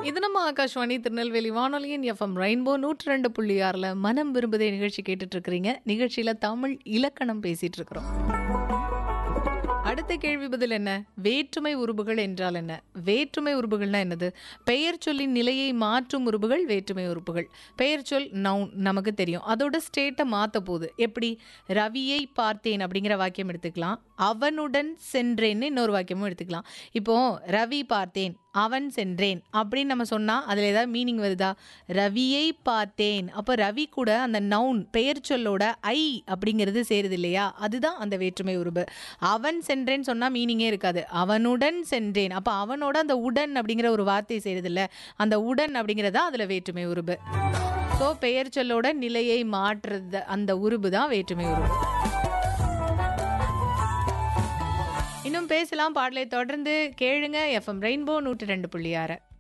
இது நம்ம ஆகாஷ்வாணி திருநெல்வேலி வானொலியின் எஃப்எம் ரெயின்போ நூற்றி ரெண்டு புள்ளி ஆறில் மனம் விரும்புதே நிகழ்ச்சி கேட்டுட்டு இருக்கிறீங்க நிகழ்ச்சியில் தமிழ் இலக்கணம் பேசிட்டு இருக்கிறோம் அடுத்த கேள்வி பதில் என்ன வேற்றுமை உருபுகள் என்றால் என்ன வேற்றுமை உருபுகள்னா என்னது பெயர் சொல்லின் நிலையை மாற்றும் உருபுகள் வேற்றுமை உறுப்புகள் பெயர் சொல் நவுன் நமக்கு தெரியும் அதோட ஸ்டேட்டை மாற்ற போகுது எப்படி ரவியை பார்த்தேன் அப்படிங்கிற வாக்கியம் எடுத்துக்கலாம் அவனுடன் சென்றேன்னு இன்னொரு வாக்கியமும் எடுத்துக்கலாம் இப்போ ரவி பார்த்தேன் அவன் சென்றேன் அப்படின்னு நம்ம சொன்னால் அதில் ஏதாவது மீனிங் வருதா ரவியை பார்த்தேன் அப்போ ரவி கூட அந்த நவுன் பெயர் சொல்லோட ஐ அப்படிங்கிறது சேருது இல்லையா அதுதான் அந்த வேற்றுமை உருபு அவன் சென்றேன்னு சொன்னால் மீனிங்கே இருக்காது அவனுடன் சென்றேன் அப்போ அவனோட அந்த உடன் அப்படிங்கிற ஒரு வார்த்தை சேருது இல்லை அந்த உடன் அப்படிங்கிறதா அதில் வேற்றுமை உருபு ஸோ பெயர் சொல்லோட நிலையை மாற்றுறது அந்த உருபு தான் வேற்றுமை உருபு இன்னும் பேசலாம் பாடலை தொடர்ந்து கேளுங்க எஃப்எம் ரெயின்போ நூற்றி ரெண்டு புள்ளி ஆறு